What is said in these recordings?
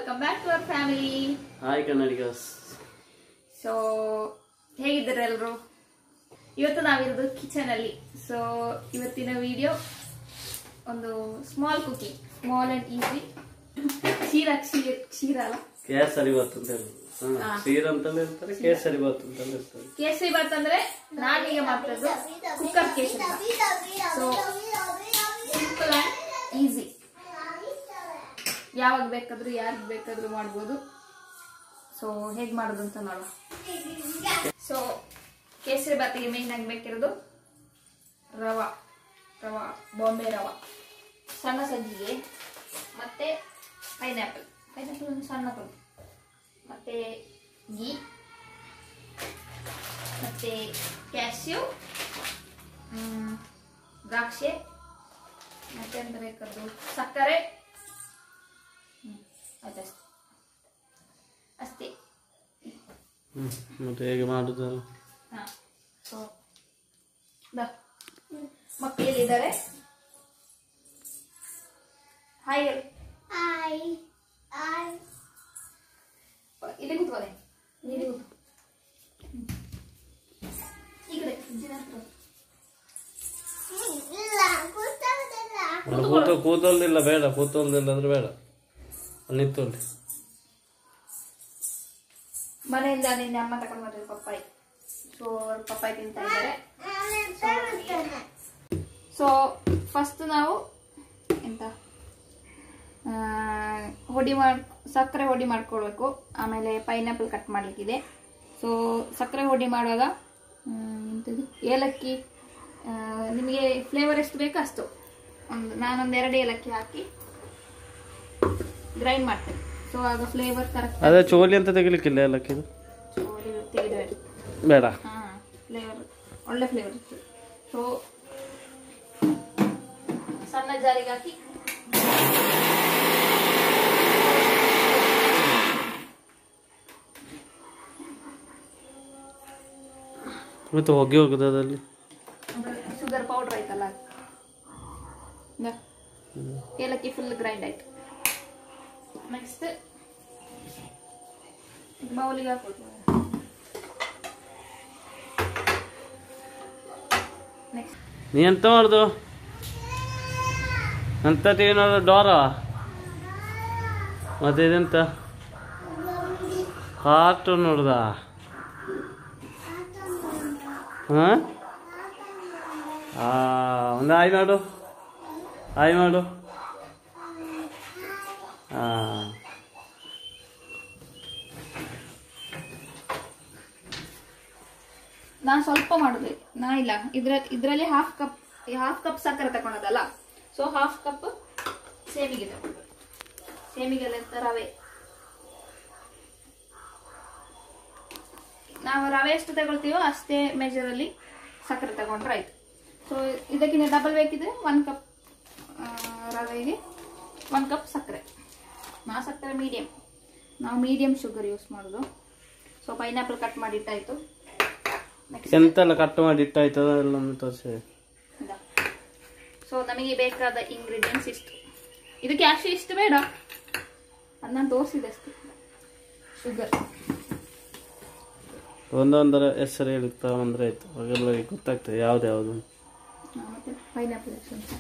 Welcome back to our family hi Kannadigas so ಹೇಗಿದ್ದಾರೆ ಎಲ್ಲರೂ ಇವತ್ತು ನಾವಿರೋದು ಕಿಚನ್ ಅಲ್ಲಿ ಸೊ ಇವತ್ತಿನ ವಿಡಿಯೋ ಒಂದು small cooking small and easy ಕ್ಷೀರ ಕ್ಷೀರ ಕ್ಷೀರ ಅಲ್ಲ ಕೇಸರಿ ಬಾತ್ ಅಂತ ಹೇಳುದು ಹ್ಮ್. ಹಾ. ಕ್ಷೀರ್ ಅಂತಲೇ ಇರ್ತಾರೆ ಕೇಸರಿ ಬಾತ್ ಅಂತಲೇ ಇರ್ತಾರೆ ಕೇಸರಿ ಬಾತ್ ಅಂದ್ರೆ ನಾನೀಗ ಮಾಡ್ತದ್ದು cooker kesari so simple and easy ಯಾವಾಗ ಬೇಕಾದ್ರೂ ಯಾರಿಗೆ ಬೇಕಾದ್ರೂ ಮಾಡ್ಬೋದು ಸೊ ಹೇಗೆ ಮಾಡೋದು ಅಂತ ನೋಡುವ ಸೊ ಕೇಸರಿ ಬಾತಿಗೆ ಮೇನ್ ಆಗಿ ಬೇಕಿರೋದು ರವಾ ರವಾ ಬಾಂಬೆ ರವಾ ಸಣ್ಣ ಸಜ್ಜಿಗೆ ಮತ್ತೆ ಪೈನಾಪಲ್ ಪೈನಾಪಲ್ ಒಂದು ಸಣ್ಣ ಕೊಡಿ ಮತ್ತೆ ಗೀ ಮತ್ತೆ ಕ್ಯಾಶ್ಯೂ ದ್ರಾಕ್ಷೆ ಮತ್ತೆ ಎಂತ ಬೇಕಾದ್ರು ಸಕ್ಕರೆ ಹ್ಮ್, ಆಯ್ತಷ್ಟೇ ಅಷ್ಟೇ ಹ್ಮ್. ಮತ್ತೆ ಹೇಗೆ ಮಾಡುದು ಹಾ ಸೊ ಮಕ್ಕಳಿದ್ದಾರೆ ಹಾಯ್ ಹೇಳು. ಇಲ್ಲಿ ಕೂತ್ಕೊಳ್ಳಿ ಇಲ್ಲಿ ಕೂತ್ಕೊ. ಹ್ಮ್. ಈ ಕಡೆ ಅಜ್ಜಿನ ಹತ್ರ. ಕೂತ ಕೂತಲ್ದಿಲ್ಲ ಬೇಡ ಕೂತಲ್ದಿಲ್ಲ ಅಂದ್ರೆ ಬೇಡ ಅಲ್ಲಿ ನಿಂತೊಳ್ಳಿ ಮನೆಯಿಂದ ನಿನ್ನೆ ಅಮ್ಮ ತಗೊಂಡು ಬಂದಿದ್ರು ಪಪ್ಪಾಯಿ ಸೊ ಪಪ್ಪಾಯಿ ತಿಂತಾ ಇದ್ದಾರೆ ಸೊ ಫಸ್ಟ್ ನಾವು ಎಂತ ಆ, ಹೊಡಿ ಮಾಡ್ ಸಕ್ಕರೆ ಹೊಡಿ ಮಾಡ್ಕೊಳ್ಬೇಕು ಆಮೇಲೆ ಪೈನಾಪಲ್ ಕಟ್ ಮಾಡ್ಲಿಕ್ಕಿದೆ ಸೊ ಸಕ್ಕರೆ ಹೊಡಿ ಮಾಡುವಾಗ ಮ್, ಎಂತದು ಏಲಕ್ಕಿ ಆ, ನಿಮಗೆ ಫ್ಲೇವರ್ ಎಷ್ಟು ಬೇಕೋ ಅಷ್ಟು ಒಂದು ನಾನೊಂದು ಎರಡು ಏಲಕ್ಕಿ ಹಾಕಿ ಗ್ರೈಂಡ್ ಮಾಡ್ತೇನೆ ಸೊ ಆಗ ಫ್ಲೇವರ್ ಕರೆಕ್ಟ್ ಅದೇ ಚೋಲಿ ಅಂತ ತೆಗಿಲಿಕ್ಕಿಲ್ಲ ಎಲ್ಲಕ್ಕಿದು ತೆಗೆದು ಬೇಡ ಹಾ ಫ್ಲೇವರ್ ಒಳ್ಳೆ ಫ್ಲೇವರ್ ಇರ್ತದೆ ಸೊ ಸಣ್ಣ ಜಾರಿಗೆ ಹಾಕಿ ಮತ್ತೆ ಹೊಗೆ ಹೋಗುದು ಅದಲ್ಲಿ ಶುಗರ್ ಪೌಡರ್ ಆಯ್ತಲ್ಲ ಇಂದ. ಏಲಕ್ಕಿ ಫುಲ್ ಗ್ರೈಂಡ್ ಆಯ್ತು ನೆಕ್ಸ್ಟ್ ಬೌಲಿಗೆ ಹಾಕೊಳ್ತೀವಿ ನೆಕ್ಸ್ಟ್ ನೀ ಎಂತ ಮಾಡುದು ಅಂತ ಟಿವಿ ನೋಡೋ ಡೋರ ಮತ್ತೆ ಇದೆಂತ ಕಾರ್ಟೂನ್ ನೋಡ್ದ ಹಾ ಆ, ಒಂದು ಆಯ್ ಮಾಡು ಆಯ್ ಮಾಡು ಆ ನಾನು ಸ್ವಲ್ಪ ಮಾಡುದು ನಾ ಇಲ್ಲ ಇದ್ರ ಇದರಲ್ಲಿ ಹಾಫ್ ಕಪ್ ಹಾಫ್ ಕಪ್ ಸಕ್ಕರೆ ತಗೊಳೋದಲ್ಲ ಸೊ ಹಾಫ್ ಕಪ್ ಸೇಮಿಗೆ ತಗೊಂಡು ಸೇಮಿಗೆಲ್ಲ ಎಂತ ರವೆ ನಾವು ರವೆ ಎಷ್ಟು ತಗೊಳ್ತೀವೋ ಅಷ್ಟೇ ಮೆಜರಲ್ಲಿ ಸಕ್ಕರೆ ತಗೊಂಡ್ರೆ ಆಯ್ತು ಸೊ ಇದಕ್ಕಿಂತ ಡಬಲ್ ಬೇಕಿದ್ರೆ ಒನ್ ಕಪ್ ರವೆಗೆ ಒನ್ ಕಪ್ ಸಕ್ಕರೆ ನಾ ಸಕ್ಕರೆ ಮೀಡಿಯಮ್ ನಾವು ಮೀಡಿಯಮ್ ಶುಗರ್ ಯೂಸ್ ಮಾಡೋದು ಸೊ ಪೈನಾಪಲ್ ಕಟ್ ಮಾಡಿ ಇಟ್ಟಾಯ್ತು ನೆಕ್ಸ್ಟ್ ಎಂತೆಲ್ಲ ಕಟ್ ಮಾಡಿ ಇಟ್ಟಾಯ್ತದ ಎಲ್ಲ ತೋರಿಸಿ ಸೊ ನಮಗೆ ಬೇಕಾದ ಇಂಗ್ರೀಡಿಯೆಂಟ್ಸ್ ಇಷ್ಟು ಇದಕ್ಕೆ ಅಷ್ಟು ಇಷ್ಟು ಬೇಡ ಅದು ನಾನು ತೋರಿಸಿದೆ ಅಷ್ಟೇ ಶುಗರ್ ಒಂದೊಂದರ ಹೆಸರು ಹೇಳಿ ತಗೊಂಡ್ರೆ ಆಯ್ತು ಅವಾಗೆಲ್ಲ ಗೊತ್ತಾಗ್ತದೆ ಯಾವ್ದು ಯಾವ್ದು ಮತ್ತೆ ಪೈನಾಪಲ್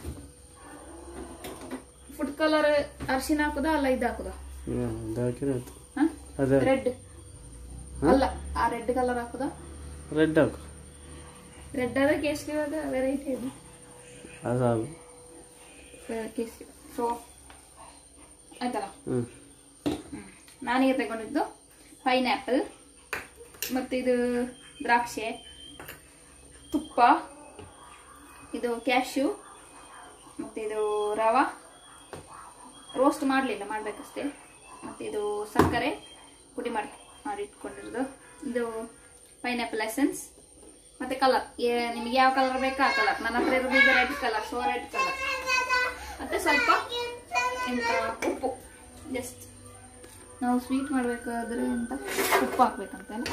ಫುಡ್ ಕಲರ್ ಅರಿಶಿನ ಹಾಕುದಾ ಅಲ್ಲ ಇದು ಹಾಕುದಾ ಹ್ಮ್, ಅದು ಹಾಕಿದ್ರೆ ಆಯ್ತು ಅದೇ ರೆಡ್ ಅಲ್ಲ ಆ ರೆಡ್ ಕಲರ್ ಹಾಕುದಾ ರೆಡ್ ಹಾಕು ರೆಡ್ ಆದ್ರೆ ಕೇಸರಿ ವೆರೈಟಿ ಇದೆ ಅದು ಹಾಕು ಕೇಸರಿ ಸೊ ಆಯ್ತಲ್ಲ ಹ್ಞೂ ನಾನೀಗ ತಗೊಂಡಿದ್ದು ಪೈನಾಪಲ್ ಮತ್ತು ಇದು ದ್ರಾಕ್ಷೆ ತುಪ್ಪ ಇದು ಕ್ಯಾಶ್ಯೂ ಮತ್ತು ಇದು ರವಾ ರೋಸ್ಟ್ ಮಾಡಲಿಲ್ಲ ಮಾಡಬೇಕಷ್ಟೇ ಮತ್ತು ಇದು ಸಕ್ಕರೆ ಪುಡಿ ಮಾಡಿ ಮಾಡಿ ಇಟ್ಕೊಂಡಿರೋದು ಇದು ಪೈನಾಪಲ್ ಎಸೆನ್ಸ್ ಮತ್ತು ಕಲರ್ ನಿಮಗೆ ಯಾವ ಕಲರ್ ಬೇಕಾ ಆ ಕಲರ್ ನನ್ನ ಹತ್ರ ಇರೋದು ಈಗ red colour so red colour ಮತ್ತು ಸ್ವಲ್ಪ ಎಂತ ಉಪ್ಪು ಜಸ್ಟ್ ನಾವು ಸ್ವೀಟ್ ಮಾಡಬೇಕಾದ್ರೆ ಅಂತ ಉಪ್ಪು ಹಾಕ್ಬೇಕಂತಲ್ಲ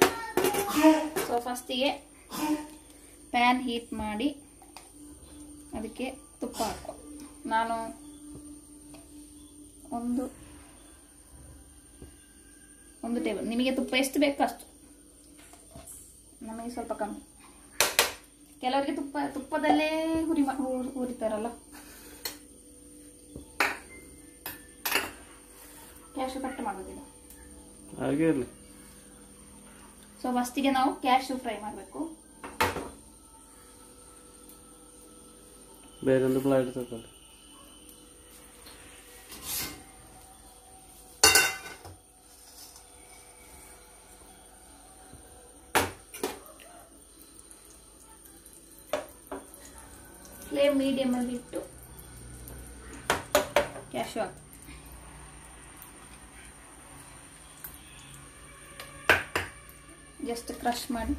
ಸೊ ಫಸ್ಟಿಗೆ ಪ್ಯಾನ್ ಹೀಟ್ ಮಾಡಿ ಅದಕ್ಕೆ ತುಪ್ಪ ಹಾಕುವ ನಾನು ಒಂದು ಒಂದು ಟೇಬಲ್ ನಿಮಗೆ ತುಪ್ಪ ಎಷ್ಟು ಬೇಕೋ ಅಷ್ಟು ನಮಗೆ ಸ್ವಲ್ಪ ಕಮ್ಮಿ ಕೆಲವರಿಗೆ ತುಪ್ಪ ತುಪ್ಪದಲ್ಲೇ ಹುರಿ ಮಾ- ಹುರ್- ಹುರಿತಾರಲ್ಲ ಕ್ಯಾಶು ಕಟ್ ಮಾಡೋದಿಲ್ಲ ಹಾಗೆ ಇರಲಿ ಸೊ ಫಸ್ಟಿಗೆ ನಾವು ಕ್ಯಾಶು ಫ್ರೈ ಮಾಡಬೇಕು ಬೇರೊಂದು ಪ್ಲೇಟ್ ತಗೊಳ್ಳಿ ಫ್ಲೇಮ್ ಮೀಡಿಯಮ್ ಅಲ್ಲಿ ಇಟ್ಟು ಕ್ಯಾಶು ಹಾಕಿ ಜಸ್ಟ್ ಕ್ರಶ್ ಮಾಡಿ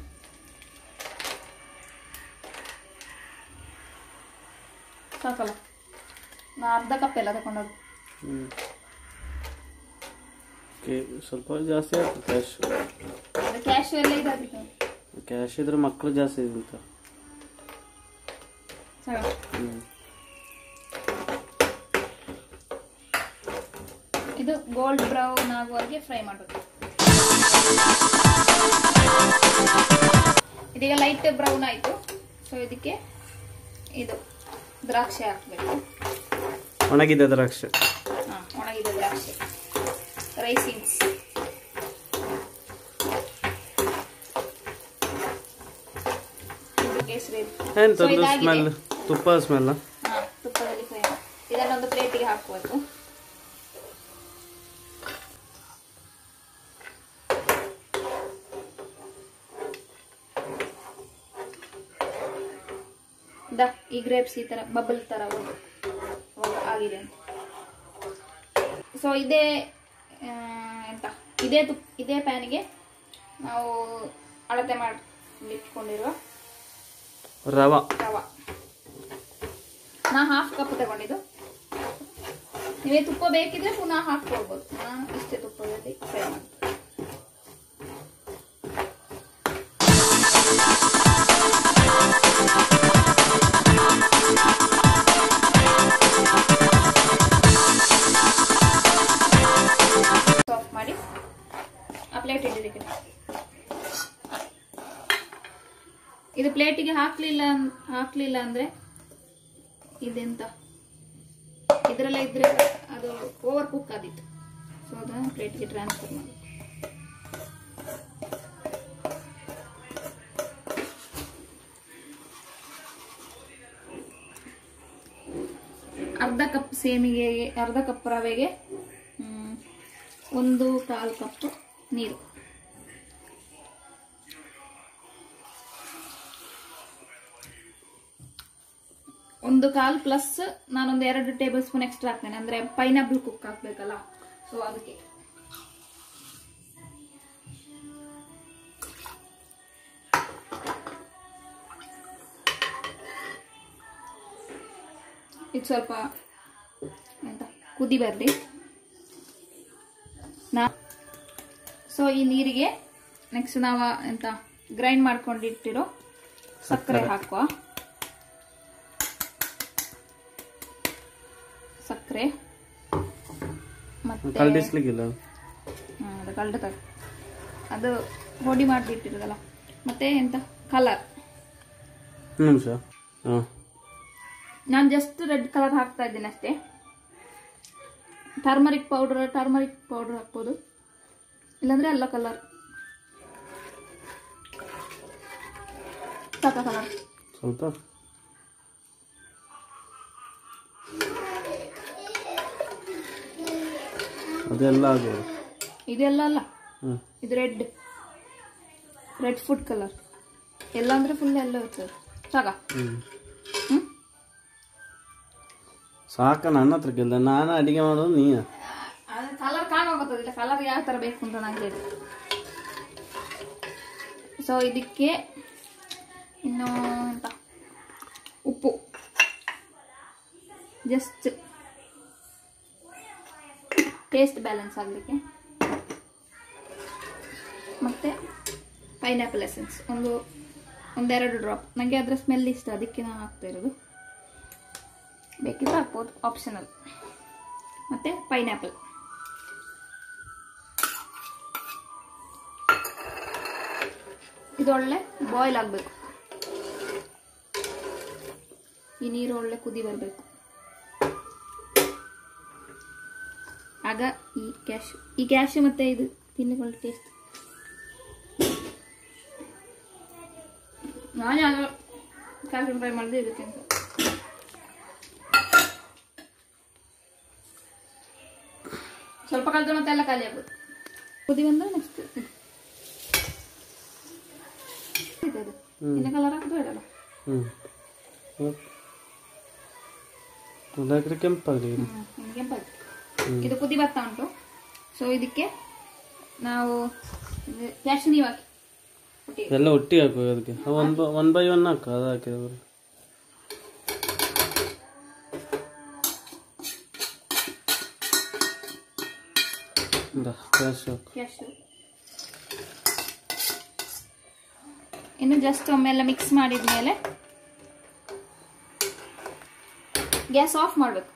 ಸಾಕಲ್ಲ ನಾ ಅರ್ಧ ಕಪ್ ಎಲ್ಲ ತಗೊಂಡೋದು ಹ್ಞೂ ಓಕೆ ಸ್ವಲ್ಪ ಜಾಸ್ತಿ ಆಗ್ತದೆ ಕ್ಯಾಶ್ ಅದು ಕ್ಯಾಶು ಎಲ್ಲ ಇದಾಗಿತ್ತು ಕ್ಯಾಶ್ ಇದ್ರೆ ಮಕ್ಕಳು ಜಾಸ್ತಿ ತಿಂತಾರೆ ಸಾಕ ಹ್ಞೂ ಇದು ಗೋಲ್ಡ್ ಬ್ರೌನ್ ಆಗುವವರೆಗೆ ಫ್ರೈ ಮಾಡಬೇಕು ಇದೀಗ ಲೈಟ್ ಬ್ರೌನ್ ಆಯಿತು ಸೊ ಇದಕ್ಕೆ ಇದು ದ್ರಾಕ್ಷಿ ಹಾಕಬೇಕು ಒಣಗಿದ ದ್ರಾಕ್ಷಿ ಹಾಂ ಒಣಗಿದ ದ್ರಾಕ್ಷಿ ರೈಸಿನ್ಸ್ ಇದು ಕೇಸರಿ ಎಂತ So ಒಂದು ಇದಾಗಿದೆ. ಸ್ಮೆಲ್ ತುಪ್ಪದ ಸ್ಮೆಲ್ಲ ಹಾ ತುಪ್ಪದಲ್ಲಿ ಫ್ರೈ ಮಾಡಿ ಇದನ್ನೊಂದು ಪ್ಲೇಟಿಗೆ ಹಾಕಬೇಕು ದ ಈ ಗ್ರೇಪ್ಸ್ ಈ ತರ ಬಬಲ್ ತರ ಒಂದು ಒಂದು ಆಗಿದೆ ಅಂತ ಸೊ ಇದೇ ಆ, ಎಂತ ಇದೇ ತುಪ್ಪ ಇದೇ ಪ್ಯಾನಿಗೆ ನಾವು ಅಳತೆ ಮಾಡಿ ಇಟ್ಕೊಂಡಿರುವ ರವ ರವ ನಾ ಹಾಫ್ ಕಪ್ ತಗೊಂಡಿದ್ದು ನೀವೇ ತುಪ್ಪ ಬೇಕಿದ್ರೆ ಪುನಃ ಹಾಕ್ಕೊಳ್ಬೋದು ನಾನು ಇಷ್ಟೇ ತುಪ್ಪದಲ್ಲಿ ಫ್ರೈ ಮಾಡ್ತೀನಿ ಆಫ್ ಮಾಡಿ ಆ ಪ್ಲೇಟ್ ಇಡಲಿಕ್ಕೆ ಇದು ಪ್ಲೇಟಿಗೆ ಹಾಕ್ಲಿಲ್ಲ ಅನ್- ಹಾಕ್ಲಿಲ್ಲ ಅಂದ್ರೆ ಇದೆಂತ ಇದರಲ್ಲ ಇದ್ರೆ ಅದು ಓವರ್ ಕುಕ್ ಆದಿತ್ತು ಸೊ ಅದನ್ನ ಪ್ಲೇಟ್ಗೆ ಟ್ರಾನ್ಸ್ಫರ್ ಮಾಡಿ ಅರ್ಧ ಕಪ್ ಸೇಮಿಗೆ ಅರ್ಧ ಕಪ್ ರವೆಗೆ ಹ್ಮ್, ಒಂದು ಕಾಲು ಕಪ್ ನೀರು ಒಂದು ಕಾಲ್ ಪ್ಲಸ್ ನಾನೊಂದು ಎರಡು ಟೇಬಲ್ ಸ್ಪೂನ್ ಎಕ್ಸ್ಟ್ರಾ ಹಾಕ್ತೇನೆ ಅಂದ್ರೆ ಪೈನಾಪಲ್ ಕುಕ್ ಹಾಕ್ಬೇಕಲ್ಲ ಸೊ ಅದಕ್ಕೆ ಇದು ಸ್ವಲ್ಪ ಎಂತ ಕುದಿ ಬರಲಿ ನಾ ಸೊ ಈ ನೀರಿಗೆ ನೆಕ್ಸ್ಟ್ ನಾವು ಎಂತ ಗ್ರೈಂಡ್ ಮಾಡ್ಕೊಂಡಿಟ್ಟಿರೋ ಸಕ್ಕರೆ ಹಾಕುವ ಸಕ್ಕರೆ ಮತ್ತೆ ಕಲ್ಡಿಸ್ಲಿಕ್ಕಿಲ್ಲ ಹ್ಮ್, ಅದು ಕಳ್ದ ತಗ ಅದು ಹೊಡಿ ಮಾಡಿಟ್ಟಿರೋದಲ್ಲ ಮತ್ತೆ ಎಂತ ಕಲರ್ ನಿಮಿಷ ಹಾಂ ನಾನು ಜಸ್ಟ್ ರೆಡ್ ಕಲರ್ ಹಾಕ್ತಾ ಇದ್ದೀನಿ ಅಷ್ಟೇ ಟರ್ಮರಿಕ್ ಪೌಡರ್ ಟರ್ಮರಿಕ್ ಪೌಡರ್ ಹಾಕ್ಬೋದು ಇಲ್ಲಾಂದ್ರೆ ಎಲ್ಲ ಕಲರ್ ಸಾಕ ಕಲರ್ ಸ್ವಲ್ಪ ಅದೆಲ್ಲ ಆಗಿದೆ ಇದೆಲ್ಲ ಅಲ್ಲ ಹ್ಞೂ ಇದು ರೆಡ್ ರೆಡ್ ಫುಡ್ ಕಲರ್ ಎಲ್ಲ ಅಂದ್ರೆ ಫುಲ್ ಎಲ್ಲ ಇರ್ತದೆ ಸಾಕ ಹ್ಞೂ ಹ್ಮ್ ಸಾಕ ನನ್ನ ಹತ್ರ ಕೇಳಿದೆ ನಾನು ಅಡಿಗೆ ಮಾಡೋದು ನೀನು ಅದು ಕಲರ್ ಕಾಣೋಗುತ್ತದಿಲ್ಲ ಕಲರ್ ಯಾವ ಥರ ಬೇಕು ಅಂತ ನಂಗೆ ಹೇಳಿ ಸೊ ಇದಕ್ಕೆ ಇನ್ನು ಎಂತ ಉಪ್ಪು ಜಸ್ಟ್ ಟೇಸ್ಟ್ ಬ್ಯಾಲೆನ್ಸ್ ಆಗಲಿಕ್ಕೆ ಮತ್ತೆ ಪೈನಾಪಲ್ ಎಸೆನ್ಸ್ ಒಂದು ಒಂದೆರಡು ಡ್ರಾಪ್ ನನಗೆ ಅದರ ಸ್ಮೆಲ್ ಇಷ್ಟ ಅದಕ್ಕೆ ನಾನು ಹಾಕ್ತಾ ಇರೋದು ಬೇಕಿದ್ರೆ ಹಾಕ್ಬೋದು ಆಪ್ಷನಲ್ ಮತ್ತು ಪೈನಾಪಲ್ ಇದು ಒಳ್ಳೆ ಬಾಯ್ಲ್ ಆಗಬೇಕು ಈ ನೀರು ಒಳ್ಳೆ ಕುದಿ ಬರಬೇಕು ಆಗ ಈ ಕ್ಯಾಶು ಈ ಕ್ಯಾಶು ಮತ್ತೆ ಇದು ತಿನ್ನಿಕೊಳ್ಳಿ ಟೇಸ್ಟ್ ನಾನು ಯಾವಾಗ ಕ್ಯಾಶು ಫ್ರೈ ಮಾಡಿದೆ ಇದಕ್ಕೆ ಅಂತ ಸ್ವಲ್ಪ ಕಳೆದ್ರೆ ಮತ್ತೆ ಎಲ್ಲ ಖಾಲಿ ಆಗ್ಬೋದು ಕುದಿ ಬಂದ್ರೆ ನೆಕ್ಸ್ಟ್ ಇದು ಇನ್ನ ಕಲರ್ ಹಾಕಿದ್ರೆ ಇಡಲ್ಲ ಹ್ಞೂ ಅದಾಗ್ರೆ ಕೆಂಪಾಗಲಿ ಹ್ಮ್, ಕೆಂಪಾಯ್ತು ಇದು ಕುದಿ ಬರ್ತಾ ಉಂಟು ಸೊ ಇದಕ್ಕೆ ನಾವು ಕ್ಯಾಶ್ ನೀವು ಹಾಕಿ ಒಟ್ಟಿಗೆ. ಎಲ್ಲ ಒಟ್ಟಿಗೆ ಹಾಕುವ ಅದಕ್ಕೆ ಒನ್ ಬ ಒನ್ ಬೈ ಒನ್ ಹಾಕು ಅದು ಹಾಕಿದವರು ಕ್ಯಾಶ್ ಹಾಕು ಕ್ಯಾಶು ಇನ್ನು ಜಸ್ಟ್ ಒಮ್ಮೆಲ್ಲ ಮಿಕ್ಸ್ ಮಾಡಿದ್ಮೇಲೆ ಗ್ಯಾಸ್ ಆಫ್ ಮಾಡಬೇಕು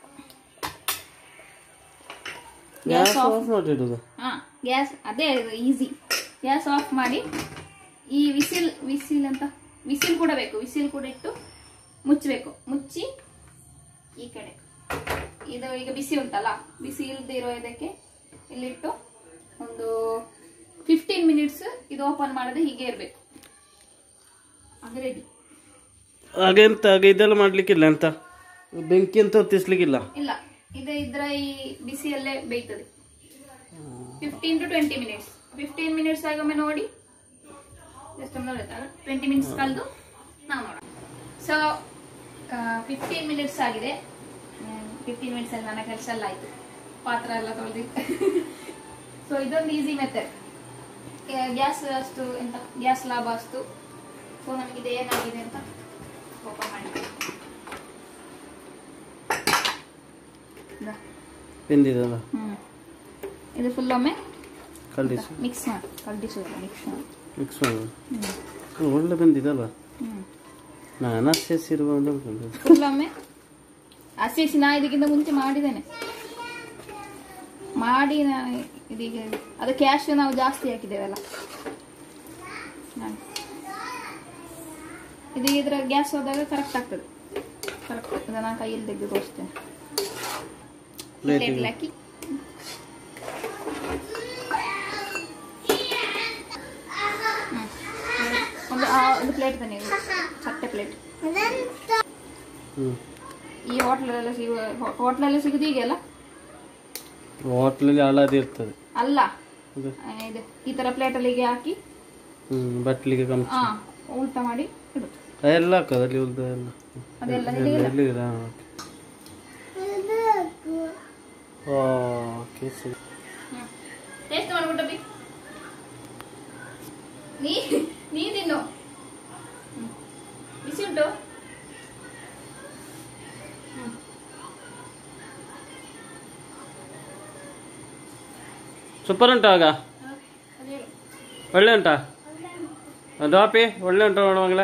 ಗ್ಯಾಸ್ ಆಫ್ ಮಾಡಿಡುದು ಹಾ ಗ್ಯಾಸ್ ಅದೇ ಈಸಿ ಗ್ಯಾಸ್ ಆಫ್ ಮಾಡಿ ಈ ವಿಸಿಲ್ ವಿಸಿಲ್ ಅಂತ ವಿಸಿಲ್ ಕೂಡ ಬೇಕು ವಿಸಿಲ್ ಕೂಡ ಇಟ್ಟು ಮುಚ್ಚಬೇಕು ಮುಚ್ಚಿ ಈ ಕಡೆ ಇದು ಈಗ ಬಿಸಿ ಉಂಟಲ್ಲ ಬಿಸಿ ಇಲ್ದೇ ಇರೋ ಇದಕ್ಕೆ ಇಲ್ಲಿಟ್ಟು ಒಂದು ಫಿಫ್ಟೀನ್ ಮಿನಿಟ್ಸ್ ಇದು ಓಪನ್ ಮಾಡದೆ ಹೀಗೆ ಇರಬೇಕು ಆಗ ರೆಡಿ ಹಾಗೆ ಎಂತ ಹಾಗೆ ಇದೆಲ್ಲ ಮಾಡ್ಲಿಕ್ಕಿಲ್ಲ ಅಂತ ಬೆಂಕಿ ಅಂತ ಹೊತ್ತಿಸ್ಲಿಕ್ಕಿಲ್ಲ ಇಲ್ಲ ಇದು ಇದ್ರ ಈ ಬಿಸಿಯಲ್ಲೇ ಬೇಯ್ತದೆ fifteen to twenty minutes fifteen minutes ಆಗಿ ಒಮ್ಮೆ ನೋಡಿ ಜಸ್ಟ್ ನೋಡುತ್ತಾ ಟ್ವೆಂಟಿ ಮಿನಿಟ್ಸ್ ಕಳೆದು ನಾವು ನೋಡೋಣ ಸೊ ಫಿಫ್ಟೀನ್ ಮಿನಿಟ್ಸ್ ಆಗಿದೆ ಫಿಫ್ಟೀನ್ ಮಿನಿಟ್ಸ್ ಅಲ್ಲಿ ನನ್ನ ಕೆಲಸ ಎಲ್ಲ ಆಯ್ತು ಪಾತ್ರ ಎಲ್ಲ ತೊಳೆದು ಸೊ ಇದೊಂದು ಈಸಿ ಮೆಥಡ್ ಗ್ಯಾಸ್ ಅಷ್ಟು ಎಂತ ಗ್ಯಾಸ್ ಲಾಭ ಅಷ್ಟು ಸೊ ನಮಗಿದೆ ಏನಾಗಿದೆ ಅಂತ ಓಪನ್ ಮಾಡಿ ಬೆಂದಿದಲ್ಲ ಹ್ಮ್ ಇದು ಫುಲ್ ಒಮ್ಮೆ ಕಲ್ಡಿಸು ಮಿಕ್ಸ್ ಮಾಡಿ ಕಲ್ಡಿಸೋದು ಮಿಕ್ಸ್ ಮಾಡಿ ಮಿಕ್ಸ್ ಮಾಡು ಒಳ್ಳೆ ಬೆಂದಿದಲ್ಲ ಹ್ಮ್ ನಾನು ಹಸಿರುವ ಅಂತ ಅನ್ಕೊಂಡೆ ಫುಲ್ ಒಮ್ಮೆ ಹಸಿ ಹಸಿ ನಾ ಇದಕ್ಕಿಂತ ಮುಂಚೆ ಮಾಡಿದ್ದೇನೆ ಮಾಡಿ ನಾನು ಇದೀಗ ಅದು ಕ್ಯಾಶ್ ನಾವು ಜಾಸ್ತಿ ಹಾಕಿದ್ದೇವಲ್ಲ ಹಾಗೆ. ಇದೀಗ ಇದರ ಗ್ಯಾಸ್ ಹೋದಾಗ ಕರೆಕ್ಟ್ ಆಗ್ತದೆ ಕರೆಕ್ಟ್ ಆಗ್ತದೆ ನಾನು ಕೈಯಲ್ಲಿ ತೆಗೆದು ತೋರಿಸ್ತೇನೆ ಪ್ಲೇಟಲ್ಲಿ ಹಾಕಿ ಹ್ಮ್. ಒಂದು ಆ, ಒಂದು ಪ್ಲೇಟ್ ಬನ್ನಿ ಇದು. ಚಟ್ಟೆ ಪ್ಲೇಟ್ ಹ್ಞೂ ಈ ಹೋಟ್ಲಲ್ಲೆಲ್ಲ ಸಿಗುವ ಹೋಟ್ಲಲ್ಲಿ ಸಿಗುದು ಹೀಗೆ ಅಲ್ಲ ಹೋಟ್ಲಲ್ಲಿ ಹಳದಿ ಇರ್ತದೆ ಅಲ್ಲ ಅದು ಆ, ಇದು ಈ ತರ ಪ್ಲೇಟಲ್ಲಿ ಹೀಗೆ ಹಾಕಿ ಹ್ಞೂ ಬಟ್ಲಿಗೆ ಕಮ್ಮಿ ಹಾ ಉಲ್ಟಾ ಮಾಡಿ ಇಡುದು ಎಲ್ಲ ಹಾಕೋದು ಅಲ್ಲಿ ಉಳ್ದ ಎಲ್ಲ ಅದೆಲ್ಲ ಎಲ್ಲಿ ಓಕೆ ಸರಿ ಟೇಸ್ಟ್ ಮಾಡ್ಬಿಟ್ಟು ಬಿ ನೀ ನೀ ತಿನ್ನು ಹ್ಮ್. ಬಿಸಿ ಉಂಟು ಸೂಪರ್ ಉಂಟಾ ಆಗ ಅದೇ ಹೇಳು. ಒಳ್ಳೆ ಉಂಟಾ ಡಾಪಿ ಒಳ್ಳೆ ಉಂಟಾ ನೋಡುವಾಗಲೇ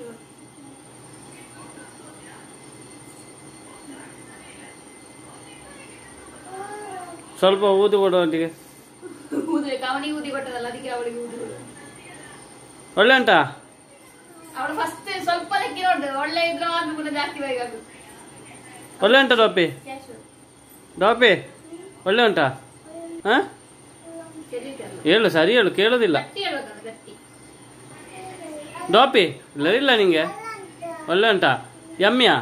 ಸ್ವಲ್ಪ ಊದಿ ಕೊಡು ಒಟ್ಟಿಗೆ ಊದ್ಬೇಕು ಅವನಿಗೆ ಊದಿ ಕೊಟ್ಟದಲ್ಲ ಅದಕ್ಕೆ ಅವಳಿಗೆ ಊದಿ ಕೊಡು ಒಳ್ಳೆ ಉಂಟಾ ಅವಳು ಫಸ್ಟ್ ಸ್ವಲ್ಪ ಲೆಕ್ಕಿ ನೋಡ್ದು ಒಳ್ಳೆ ಇದ್ರೆ ಆದ್ರೂ ಕೂಡ ಜಾಸ್ತಿ ಬೈಗಾಗು ಒಳ್ಳೆ ಉಂಟಾ ಡಾಪಿ ಕ್ಯಾಶು ಡಾಪಿ ಒಳ್ಳೆ ಉಂಟಾ ಹಾ ಸರಿ ಅಲ್ಲ ಹೇಳು ಸರಿ ಹೇಳು ಕೇಳೋದಿಲ್ಲ ಗಟ್ಟಿ ಹೇಳ್ಬೇಕಲ್ಲ ಗಟ್ಟಿ ಡಾಪಿ ಇಲ್ಲ ಇಲ್ಲ ನಿಂಗೆ ಒಳ್ಳೆ ಉಂಟಾ ಎಮ್ಮಿಯಾ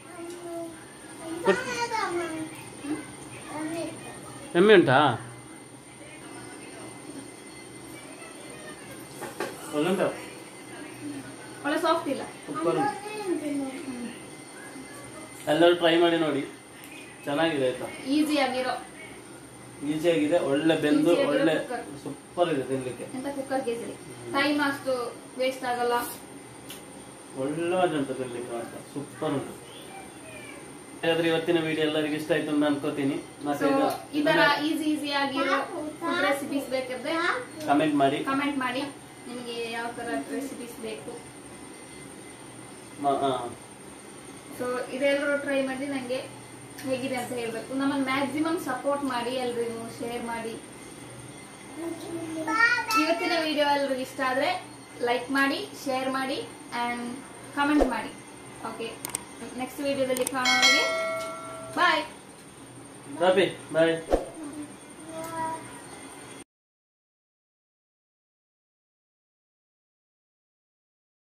ಕೊಟ್- ಎಮ್ಮೆ ಉಂಟಾ ಒಳ್ಳೆ ಉಂಟಾ ಒಳ್ಳೆ ಸಾಫ್ಟ್ ಇಲ್ಲ ಸೂಪರ್ ಉಂಟು ಎಲ್ಲರೂ ಟ್ರೈ ಮಾಡಿ ನೋಡಿ ಚೆನ್ನಾಗಿದೆ ಆಯ್ತಾ ಈಸಿ ಆಗಿರೋ ಈಸಿ ಆಗಿದೆ ಒಳ್ಳೆ ಬೆಂದು Easy ಆಗಿರೋ ಒಳ್ಳೆ cooker. ಸೂಪರ್ ಇದೆ ತಿನ್ಲಿಕ್ಕೆ ಎಂತ ಕುಕ್ಕರ್ ಕೇಸರಿ ಟೈಮ್ ಅಷ್ಟು ವೇಸ್ಟ್ ಆಗಲ್ಲ ಒಳ್ಳೆ ಉಂಟು ತಿನ್ಲಿಕ್ಕೆ ಮಾತ್ರ ಸೂಪರ್ ಉಂಟು ಹಾಗಾದ್ರೆ ಇವತ್ತಿನ ವಿಡಿಯೋ ಎಲ್ಲರಿಗೂ ಇಷ್ಟ ಆಯ್ತು ಅಂತ ಅನ್ಕೋತೀನಿ ಮತ್ತೆ ಸೊ ಈ ತರ ಈಸಿ ಈಸಿ ಆಗಿರೋ ಫುಡ್ ರೆಸಿಪೀಸ್ ಬೇಕಿದ್ರೆ ಕಮೆಂಟ್ ಮಾಡಿ ಕಮೆಂಟ್ ಮಾಡಿ ನಿಮಗೆ ಯಾವ ತರ ರೆಸಿಪೀಸ್ ಬೇಕು ಸೊ ಇದೆಲ್ಲರೂ ಟ್ರೈ ಮಾಡಿ ನನಗೆ ಹೇಗಿದೆ ಅಂತ ಹೇಳಬೇಕು ನಮ್ಮನ್ನು ಮ್ಯಾಕ್ಸಿಮಮ್ ಸಪೋರ್ಟ್ ಮಾಡಿ ಎಲ್ರಿಗೂ ಶೇರ್ ಮಾಡಿ ಇವತ್ತಿನ ವಿಡಿಯೋ ಎಲ್ರಿಗೂ ಇಷ್ಟ ಆದರೆ ಲೈಕ್ ಮಾಡಿ ಶೇರ್ ಮಾಡಿ ಆ್ಯಂಡ್ ಕಮೆಂಟ್ ಮಾಡಿ ಓಕೆ ನೆಕ್ಸ್ಟ್ ವಿಡಿಯೋದಲ್ಲಿ ಕಾಣೋವರೆಗೆ ಬಾಯ್ ಬಾಯ್ ಬಾಯ್